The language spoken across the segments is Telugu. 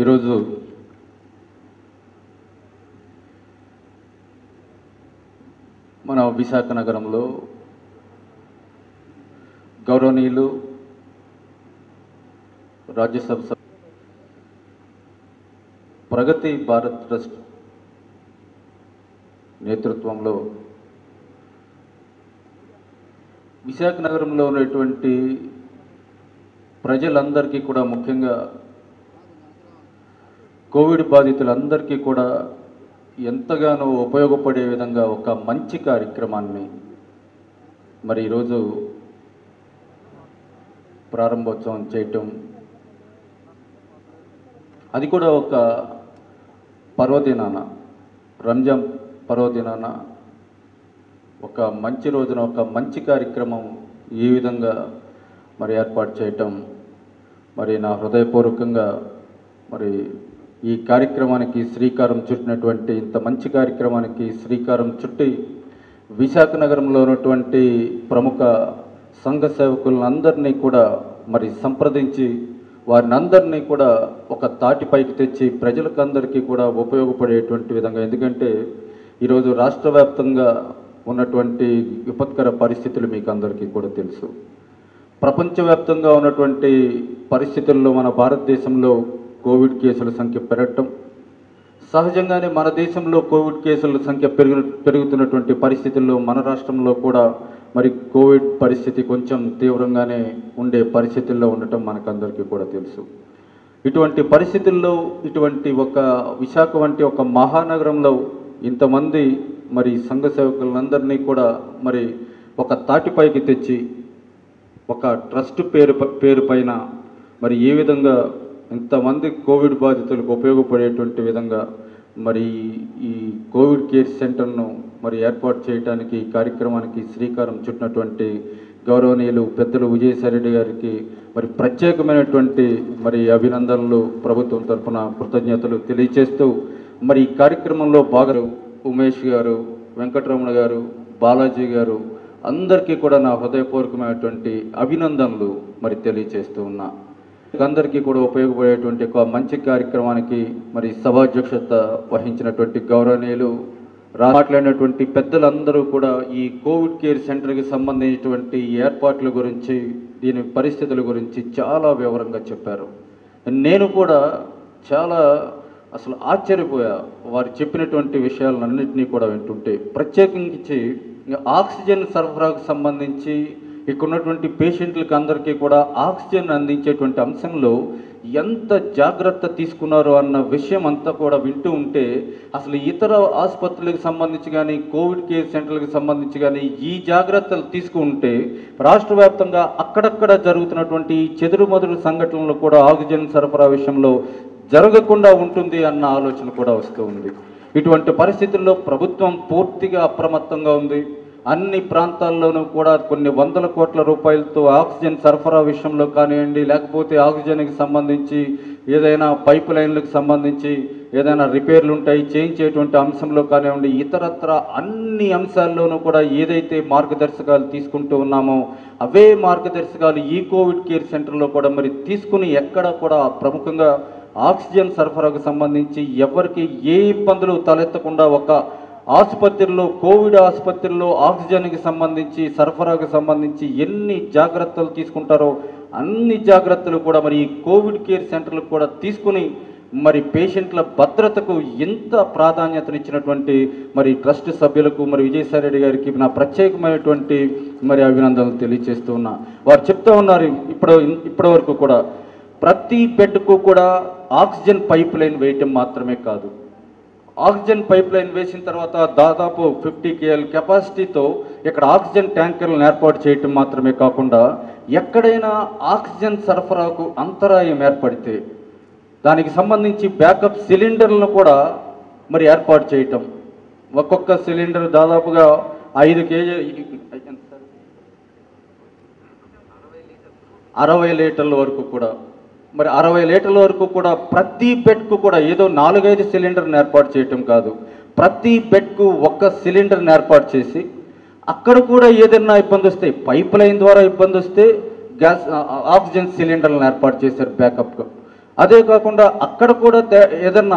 ఈరోజు మన విశాఖ నగరంలో గౌరవనీయులు రాజ్యసభ సభ్యు ప్రగతి భారత్ ట్రస్ట్ నేతృత్వంలో విశాఖ నగరంలో ఉన్నటువంటి ప్రజలందరికీ కూడా ముఖ్యంగా కోవిడ్ బాధితులందరికీ కూడా ఎంతగానో ఉపయోగపడే విధంగా ఒక మంచి కార్యక్రమాన్ని మరి ఈరోజు ప్రారంభోత్సవం చేయటం అది కూడా ఒక పర్వదినాన రంజాన్ పర్వదినాన ఒక మంచి రోజున ఒక మంచి కార్యక్రమం ఈ విధంగా మరి ఏర్పాటు చేయటం మరి నా హృదయపూర్వకంగా మరి ఈ కార్యక్రమానికి శ్రీకారం చుట్టినటువంటి ఇంత మంచి కార్యక్రమానికి శ్రీకారం చుట్టి విశాఖ నగరంలో ఉన్నటువంటి ప్రముఖ సంఘ సేవకులందరినీ కూడా మరి సంప్రదించి వారిని అందరినీ కూడా ఒక తాటిపైకి తెచ్చి ప్రజలకు అందరికీ కూడా ఉపయోగపడేటువంటి విధంగా ఎందుకంటే ఈరోజు రాష్ట్ర వ్యాప్తంగా ఉన్నటువంటి విపత్కర పరిస్థితులు మీకు అందరికీ కూడా తెలుసు ప్రపంచవ్యాప్తంగా ఉన్నటువంటి పరిస్థితుల్లో మన భారతదేశంలో కోవిడ్ కేసుల సంఖ్య పెరగటం సహజంగానే మన దేశంలో కోవిడ్ కేసుల సంఖ్య పెరుగు పెరుగుతున్నటువంటి పరిస్థితుల్లో మన రాష్ట్రంలో కూడా మరి కోవిడ్ పరిస్థితి కొంచెం తీవ్రంగానే ఉండే పరిస్థితుల్లో ఉండటం మనకందరికీ కూడా తెలుసు ఇటువంటి పరిస్థితుల్లో ఇటువంటి ఒక విశాఖ వంటి ఒక మహానగరంలో ఇంతమంది మరి సంఘ సేవకులందరినీ కూడా మరి ఒక తాటిపైకి తెచ్చి ఒక ట్రస్ట్ పేరు పేరు పైన మరి ఏ విధంగా ఇంతమంది కోవిడ్ బాధితులకు ఉపయోగపడేటువంటి విధంగా మరి ఈ కోవిడ్ కేర్ సెంటర్ను మరి ఏర్పాటు చేయడానికి ఈ కార్యక్రమానికి శ్రీకారం చుట్టినటువంటి గౌరవనీయులు పెద్దలు విజయసాయి రెడ్డి గారికి మరి ప్రత్యేకమైనటువంటి మరి అభినందనలు ప్రభుత్వం తరఫున కృతజ్ఞతలు తెలియజేస్తూ మరి ఈ కార్యక్రమంలో బాగా ఉమేష్ గారు వెంకటరమణ గారు బాలాజీ గారు అందరికీ కూడా నా హృదయపూర్వకమైనటువంటి అభినందనలు మరి తెలియజేస్తూ ఉన్నా అందరికీ కూడా ఉపయోగపడేటువంటి ఒక మంచి కార్యక్రమానికి మరి సభాధ్యక్షత వహించినటువంటి గౌరవనీయులు రా మాట్లాడినటువంటి పెద్దలందరూ కూడా ఈ కోవిడ్ కేర్ సెంటర్కి సంబంధించినటువంటి ఏర్పాట్ల గురించి దీని పరిస్థితుల గురించి చాలా వివరంగా చెప్పారు నేను కూడా చాలా అసలు ఆశ్చర్యపోయా వారు చెప్పినటువంటి విషయాలన్నింటినీ కూడా వింటుంటే ప్రత్యేకించి ఆక్సిజన్ సరఫరాకు సంబంధించి ఇక్కడ ఉన్నటువంటి పేషెంట్లకు అందరికీ కూడా ఆక్సిజన్ అందించేటువంటి అంశంలో ఎంత జాగ్రత్త తీసుకున్నారో అన్న విషయం అంతా కూడా వింటూ ఉంటే అసలు ఇతర ఆసుపత్రులకు సంబంధించి కానీ కోవిడ్ కేర్ సెంటర్లకు సంబంధించి కానీ ఈ జాగ్రత్తలు తీసుకుంటే రాష్ట్ర వ్యాప్తంగా అక్కడక్కడ జరుగుతున్నటువంటి చెదురుమదురు సంఘటనలు కూడా ఆక్సిజన్ సరఫరా విషయంలో జరగకుండా ఉంటుంది అన్న ఆలోచన కూడా వస్తూ ఉంది ఇటువంటి పరిస్థితుల్లో ప్రభుత్వం పూర్తిగా అప్రమత్తంగా ఉంది అన్ని ప్రాంతాల్లోనూ కూడా కొన్ని వందల కోట్ల రూపాయలతో ఆక్సిజన్ సరఫరా విషయంలో కానివ్వండి లేకపోతే ఆక్సిజన్కి సంబంధించి ఏదైనా పైప్ లైన్లకు సంబంధించి ఏదైనా రిపేర్లు ఉంటాయి చేయించేటువంటి అంశంలో కానివ్వండి ఇతరత్ర అన్ని అంశాల్లోనూ కూడా ఏదైతే మార్గదర్శకాలు తీసుకుంటూ ఉన్నామో అవే మార్గదర్శకాలు ఈ కోవిడ్ కేర్ సెంటర్లో కూడా మరి తీసుకుని ఎక్కడ కూడా ప్రముఖంగా ఆక్సిజన్ సరఫరాకు సంబంధించి ఎవరికి ఏ ఇబ్బందులు తలెత్తకుండా ఒక ఆసుపత్రిలో కోవిడ్ ఆసుపత్రిలో ఆక్సిజన్కి సంబంధించి సరఫరాకు సంబంధించి ఎన్ని జాగ్రత్తలు తీసుకుంటారో అన్ని జాగ్రత్తలు కూడా మరి ఈ కోవిడ్ కేర్ సెంటర్లకు కూడా తీసుకుని మరి పేషెంట్ల భద్రతకు ఎంత ప్రాధాన్యతనిచ్చినటువంటి మరి ట్రస్ట్ సభ్యులకు మరి విజయసాయి రెడ్డి గారికి నా ప్రత్యేకమైనటువంటి మరి అభినందనలు తెలియజేస్తూ ఉన్నా వారు చెప్తూ ఉన్నారు ఇప్పుడు ఇప్పటి వరకు కూడా ప్రతి బెడ్కు కూడా ఆక్సిజన్ పైప్ లైన్ వేయటం మాత్రమే కాదు ఆక్సిజన్ పైప్ లైన్ వేసిన తర్వాత దాదాపు ఫిఫ్టీ కేఎల్ కెపాసిటీతో ఇక్కడ ఆక్సిజన్ ట్యాంకర్లను ఏర్పాటు చేయటం మాత్రమే కాకుండా ఎక్కడైనా ఆక్సిజన్ సరఫరాకు అంతరాయం ఏర్పడితే దానికి సంబంధించి బ్యాకప్ సిలిండర్లను కూడా మరి ఏర్పాటు చేయటం ఒక్కొక్క సిలిండర్ దాదాపుగా ఐదు కేజీ అరవై లీటర్ల వరకు కూడా మరి అరవై లీటర్ల వరకు కూడా ప్రతి బెడ్కు కూడా ఏదో నాలుగైదు సిలిండర్ని ఏర్పాటు చేయటం కాదు ప్రతి బెడ్కు ఒక్క సిలిండర్ని ఏర్పాటు చేసి అక్కడ కూడా ఏదైనా ఇబ్బంది వస్తే పైప్ లైన్ ద్వారా ఇబ్బంది వస్తే గ్యాస్ ఆ- ఆక్సిజన్ సిలిండర్లను ఏర్పాటు చేశారు బ్యాకప్గా అదే కాకుండా అక్కడ కూడా తే- ఏదన్నా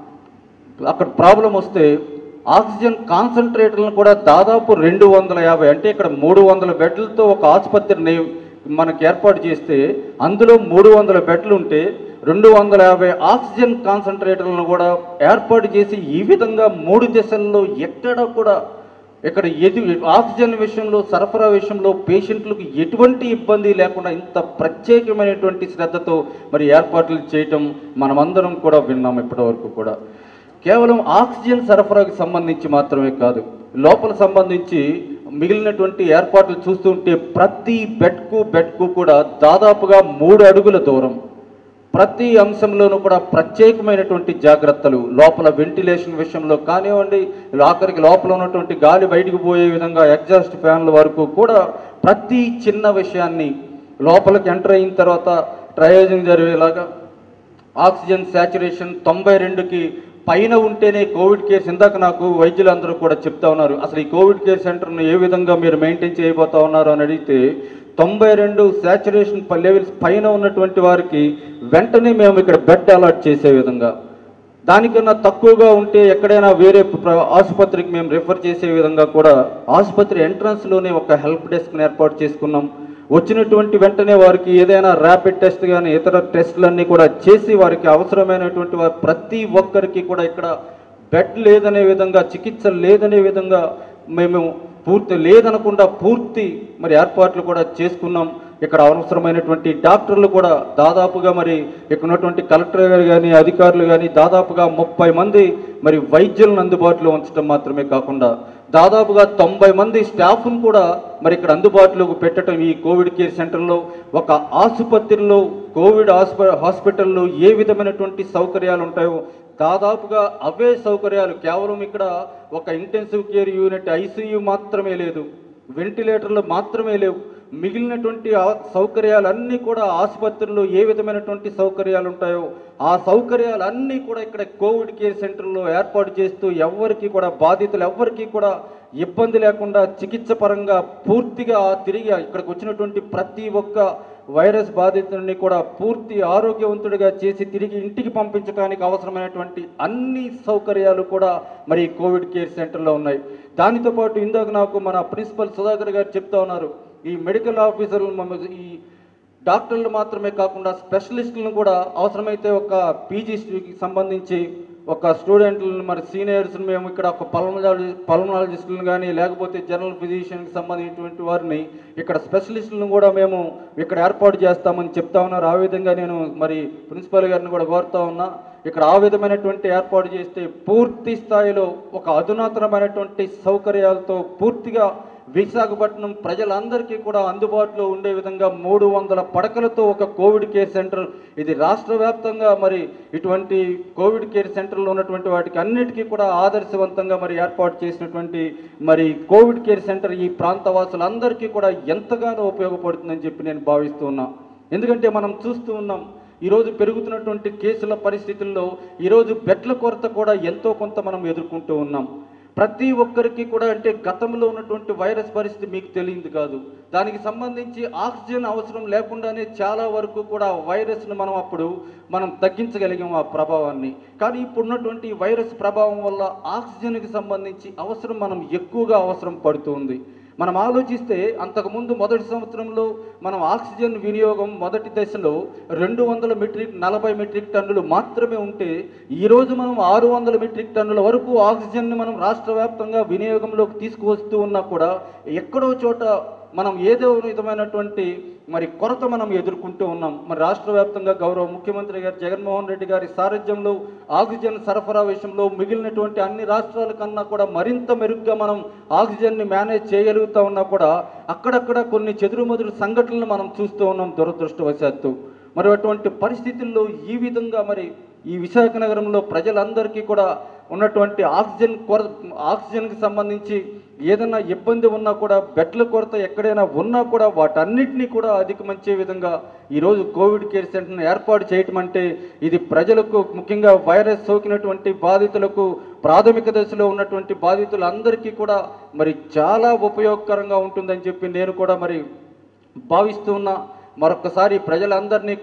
అక్కడ ప్రాబ్లం వస్తే ఆక్సిజన్ కాన్సన్ట్రేటర్లను కూడా దాదాపు రెండు వందల యాభై అంటే ఇక్కడ మూడు వందల బెడ్లతో ఒక ఆసుపత్రిని మనకి ఏర్పాటు చేస్తే అందులో మూడు వందల బెడ్లు ఉంటే రెండు వందల యాభై ఆక్సిజన్ కాన్సన్ట్రేటర్లను కూడా ఏర్పాటు చేసి ఈ విధంగా మూడు దశల్లో ఎక్కడ కూడా ఇక్కడ ఎది ఆక్సిజన్ విషయంలో సరఫరా విషయంలో పేషెంట్లకు ఎటువంటి ఇబ్బంది లేకుండా ఇంత ప్రత్యేకమైనటువంటి శ్రద్ధతో మరి ఏర్పాట్లు చేయటం మనమందరం కూడా విన్నాం ఇప్పటివరకు కూడా కేవలం ఆక్సిజన్ సరఫరాకు సంబంధించి మాత్రమే కాదు లోపల సంబంధించి మిగిలినటువంటి ఏర్పాట్లు చూస్తుంటే ప్రతి బెడ్కు బెడ్కు కూడా దాదాపుగా మూడు అడుగుల దూరం ప్రతి అంశంలోనూ కూడా ప్రత్యేకమైనటువంటి జాగ్రత్తలు లోపల వెంటిలేషన్ విషయంలో కానివ్వండి ఆఖరికి లోపల ఉన్నటువంటి గాలి బయటకు పోయే విధంగా ఎగ్జాస్ట్ ఫ్యాన్ల వరకు కూడా ప్రతి చిన్న విషయాన్ని లోపలికి ఎంటర్ అయిన తర్వాత ట్రయేజింగ్ జరిగేలాగా ఆక్సిజన్ శాచురేషన్ తొంభై రెండుకి పైన ఉంటేనే కోవిడ్ కేర్స్ ఇందాక నాకు వైద్యులందరూ కూడా చెప్తా ఉన్నారు అసలు ఈ కోవిడ్ కేర్ సెంటర్ను ఏ విధంగా మీరు మెయింటైన్ చేయబోతా ఉన్నారు అని అడిగితే తొంభై రెండు శాచురేషన్ లెవెల్స్ పైన ఉన్నటువంటి వారికి వెంటనే మేము ఇక్కడ బెడ్ అలాట్ చేసే విధంగా దానికన్నా తక్కువగా ఉంటే ఎక్కడైనా వేరే ప్ర- ఆసుపత్రికి మేము రిఫర్ చేసే విధంగా కూడా ఆసుపత్రి ఎంట్రన్స్లోనే ఒక హెల్ప్ డెస్క్ని ఏర్పాటు చేసుకున్నాం వచ్చినటువంటి వెంటనే వారికి ఏదైనా ర్యాపిడ్ టెస్ట్ కానీ ఇతర టెస్టులన్నీ కూడా చేసి వారికి అవసరమైనటువంటి వారి ప్రతి ఒక్కరికి కూడా ఇక్కడ బెడ్ లేదనే విధంగా చికిత్స లేదనే విధంగా మేము పూర్తి లేదనకుండా పూర్తి మరి ఏర్పాట్లు కూడా చేసుకున్నాం ఇక్కడ అవసరమైనటువంటి డాక్టర్లు కూడా దాదాపుగా మరి ఇక్కడ ఉన్నటువంటి కలెక్టర్ గారు కానీ అధికారులు కానీ దాదాపుగా ముప్పై మంది మరి వైద్యులను అందుబాటులో ఉంచడం మాత్రమే కాకుండా దాదాపుగా తొంభై మంది స్టాఫ్ను కూడా మరి ఇక్కడ అందుబాటులోకి పెట్టడం ఈ కోవిడ్ కేర్ సెంటర్లో ఒక ఆసుపత్రిలో కోవిడ్ హాస్ప హాస్పిటల్లో ఏ విధమైనటువంటి సౌకర్యాలు ఉంటాయో దాదాపుగా అవే సౌకర్యాలు కేవలం ఇక్కడ ఒక ఇంటెన్సివ్ కేర్ యూనిట్ ఐసీయూ మాత్రమే లేదు వెంటిలేటర్లు మాత్రమే లేవు మిగిలినటువంటి ఆ- సౌకర్యాలన్నీ కూడా ఆసుపత్రుల్లో ఏ విధమైనటువంటి సౌకర్యాలు ఉంటాయో ఆ సౌకర్యాలన్నీ కూడా ఇక్కడ కోవిడ్ కేర్ సెంటర్లో ఏర్పాటు చేస్తూ ఎవరికి కూడా బాధితులు ఎవరికి కూడా ఇబ్బంది లేకుండా చికిత్స పరంగా పూర్తిగా తిరిగి ఇక్కడికి వచ్చినటువంటి ప్రతి ఒక్క వైరస్ బాధితుడిని కూడా పూర్తి ఆరోగ్యవంతుడిగా చేసి తిరిగి ఇంటికి పంపించడానికి అవసరమైనటువంటి అన్ని సౌకర్యాలు కూడా మరి ఈ కోవిడ్ కేర్ సెంటర్లో ఉన్నాయి దానితో పాటు ఇందాక నాకు మన ప్రిన్సిపల్ సుధాకర్ గారు చెప్తా ఉన్నారు ఈ మెడికల్ ఆఫీసర్లు మమ్మ- ఈ డాక్టర్లు మాత్రమే కాకుండా స్పెషలిస్టులను కూడా అవసరమైతే ఒక పీజీకి సంబంధించి ఒక స్టూడెంట్లను మరి సీనియర్స్ని మేము ఇక్కడ ఒక పల్మనాలజీ పల్మనాలజిస్టులను కానీ లేకపోతే జనరల్ ఫిజిషియన్కి సంబంధించినటువంటి వారిని ఇక్కడ స్పెషలిస్టులను కూడా మేము ఇక్కడ ఏర్పాటు చేస్తామని చెప్తా ఉన్నారు ఆ విధంగా నేను మరి ప్రిన్సిపల్ గారిని కూడా కోరుతా ఉన్నా ఇక్కడ ఆ విధమైనటువంటి ఏర్పాటు చేస్తే పూర్తి స్థాయిలో ఒక అధునాతనమైనటువంటి సౌకర్యాలతో పూర్తిగా విశాఖపట్నం ప్రజలందరికీ కూడా అందుబాటులో ఉండే విధంగా మూడు వందల పడకలతో ఒక కోవిడ్ కేర్ సెంటర్ ఇది రాష్ట్ర వ్యాప్తంగా మరి ఇటువంటి కోవిడ్ కేర్ సెంటర్లో ఉన్నటువంటి వాటికి అన్నిటికీ కూడా ఆదర్శవంతంగా మరి ఏర్పాటు చేసినటువంటి మరి కోవిడ్ కేర్ సెంటర్ ఈ ప్రాంత వాసులందరికీ కూడా ఎంతగానో ఉపయోగపడుతుందని చెప్పి నేను భావిస్తూ ఉన్నా ఎందుకంటే మనం చూస్తూ ఉన్నాం ఈరోజు పెరుగుతున్నటువంటి కేసుల పరిస్థితుల్లో ఈరోజు బెడ్ల కొరత కూడా ఎంతో కొంత మనం ఎదుర్కొంటూ ఉన్నాం ప్రతి ఒక్కరికి కూడా అంటే గతంలో ఉన్నటువంటి వైరస్ పరిస్థితి మీకు తెలియదు కాదు దానికి సంబంధించి ఆక్సిజన్ అవసరం లేకుండానే చాలా వరకు కూడా వైరస్ను మనం అప్పుడు మనం తగ్గించగలిగాం ఆ ప్రభావాన్ని కానీ ఇప్పుడు ఉన్నటువంటి ఈ వైరస్ ప్రభావం వల్ల ఆక్సిజన్కి సంబంధించి అవసరం మనం ఎక్కువగా అవసరం పడుతుంది మనం ఆలోచిస్తే అంతకుముందు మొదటి సంవత్సరంలో మనం ఆక్సిజన్ వినియోగం మొదటి దశలో రెండు వందల మెట్రిక్ నలభై మెట్రిక్ టన్నులు మాత్రమే ఉంటే ఈరోజు మనం ఆరు వందల మెట్రిక్ టన్నుల వరకు ఆక్సిజన్ని మనం రాష్ట్ర వ్యాప్తంగా వినియోగంలోకి తీసుకువస్తూ ఉన్నా కూడా ఎక్కడో చోట మనం ఏదో విధమైనటువంటి మరి కొరత మనం ఎదుర్కొంటూ ఉన్నాం మరి రాష్ట్ర వ్యాప్తంగా గౌరవ ముఖ్యమంత్రి గారు జగన్మోహన్ రెడ్డి గారి సారథ్యంలో ఆక్సిజన్ సరఫరా విషయంలో మిగిలినటువంటి అన్ని రాష్ట్రాల కన్నా కూడా మరింత మెరుగ్గా మనం ఆక్సిజన్ని మేనేజ్ చేయగలుగుతా ఉన్నా కూడా అక్కడక్కడ కొన్ని చెదురుమదురు సంఘటనలు మనం చూస్తూ ఉన్నాం దురదృష్టవశాత్తు మరి అటువంటి పరిస్థితుల్లో ఈ విధంగా మరి ఈ విశాఖ నగరంలో ప్రజలందరికీ కూడా ఉన్నటువంటి ఆక్సిజన్ కొర ఆక్సిజన్కి సంబంధించి ఏదైనా ఇబ్బంది ఉన్నా కూడా బెడ్ల కొరత ఎక్కడైనా ఉన్నా కూడా వాటన్నిటినీ కూడా అధిగమించే విధంగా ఈరోజు కోవిడ్ కేర్ సెంటర్ను ఏర్పాటు చేయటం అంటే ఇది ప్రజలకు ముఖ్యంగా వైరస్ సోకినటువంటి బాధితులకు ప్రాథమిక దశలో ఉన్నటువంటి బాధితులందరికీ కూడా మరి చాలా ఉపయోగకరంగా ఉంటుందని చెప్పి నేను కూడా మరి భావిస్తూ ఉన్నా మరొకసారి ప్రజలందరినీ కూడా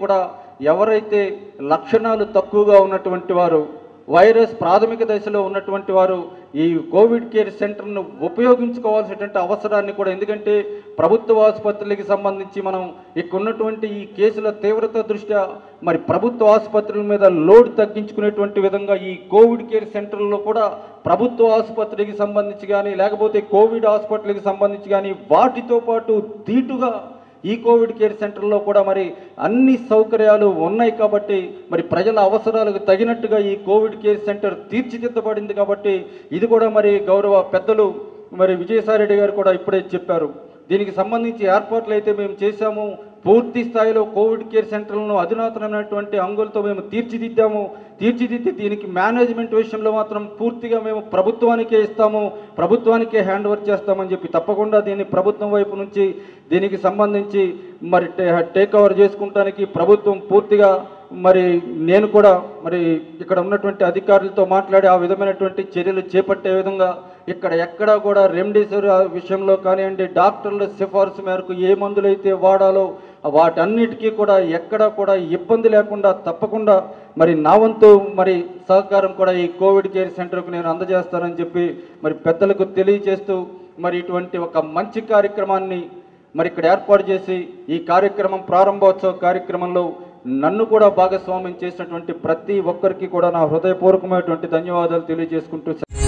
ఎవరైతే లక్షణాలు తక్కువగా ఉన్నటువంటి వారు వైరస్ ప్రాథమిక దశలో ఉన్నటువంటి వారు ఈ కోవిడ్ కేర్ సెంటర్ను ఉపయోగించుకోవాల్సినటువంటి అవసరాన్ని కూడా ఎందుకంటే ప్రభుత్వ ఆసుపత్రులకి సంబంధించి మనం ఇక్కడ ఉన్నటువంటి ఈ కేసుల తీవ్రత దృష్ట్యా మరి ప్రభుత్వ ఆసుపత్రుల మీద లోడ్ తగ్గించుకునేటువంటి విధంగా ఈ కోవిడ్ కేర్ సెంటర్లో కూడా ప్రభుత్వ ఆసుపత్రికి సంబంధించి కానీ లేకపోతే కోవిడ్ హాస్పిటల్కి సంబంధించి కానీ వాటితో పాటు ధీటుగా ఈ కోవిడ్ కేర్ సెంటర్లో కూడా మరి అన్ని సౌకర్యాలు ఉన్నాయి కాబట్టి మరి ప్రజల అవసరాలకు తగినట్టుగా ఈ కోవిడ్ కేర్ సెంటర్ తీర్చిదిద్దబడింది కాబట్టి ఇది కూడా మరి గౌరవ పెద్దలు మరి విజయసాయిరెడ్డి గారు కూడా ఇప్పుడే చెప్పారు దీనికి సంబంధించి ఏర్పాట్లు అయితే మేము చేశాము పూర్తి స్థాయిలో కోవిడ్ కేర్ సెంటర్లను అధునాతనమైనటువంటి అంగులతో మేము తీర్చిదిద్దాము తీర్చిదిద్ది దీనికి మేనేజ్మెంట్ విషయంలో మాత్రం పూర్తిగా మేము ప్రభుత్వానికే ఇస్తాము ప్రభుత్వానికే హ్యాండ్ ఓవర్ చేస్తామని చెప్పి తప్పకుండా దీన్ని ప్రభుత్వం వైపు నుంచి దీనికి సంబంధించి మరి టే- టేక్ ఓవర్ చేసుకుంటానికి ప్రభుత్వం పూర్తిగా మరి నేను కూడా మరి ఇక్కడ ఉన్నటువంటి అధికారులతో మాట్లాడి ఆ విధమైనటువంటి చర్యలు చేపట్టే విధంగా ఇక్కడ ఎక్కడా కూడా రెమ్డెసివిర్ విషయంలో కానివ్వండి డాక్టర్ల సిఫార్సు మేరకు ఏ మందులైతే వాడాలో వాటన్నిటికీ కూడా ఎక్కడా కూడా ఇబ్బంది లేకుండా తప్పకుండా మరి నా వంతు మరి సహకారం కూడా ఈ కోవిడ్ కేర్ సెంటర్కు నేను అందజేస్తానని చెప్పి మరి పెద్దలకు తెలియజేస్తూ మరి ఇటువంటి ఒక మంచి కార్యక్రమాన్ని మరి ఇక్కడ ఏర్పాటు చేసి ఈ కార్యక్రమం ప్రారంభోత్సవ కార్యక్రమంలో నన్ను కూడా భాగస్వామ్యం చేసినటువంటి ప్రతి ఒక్కరికి కూడా నా హృదయపూర్వకమైనటువంటి ధన్యవాదాలు తెలియజేసుకుంటూ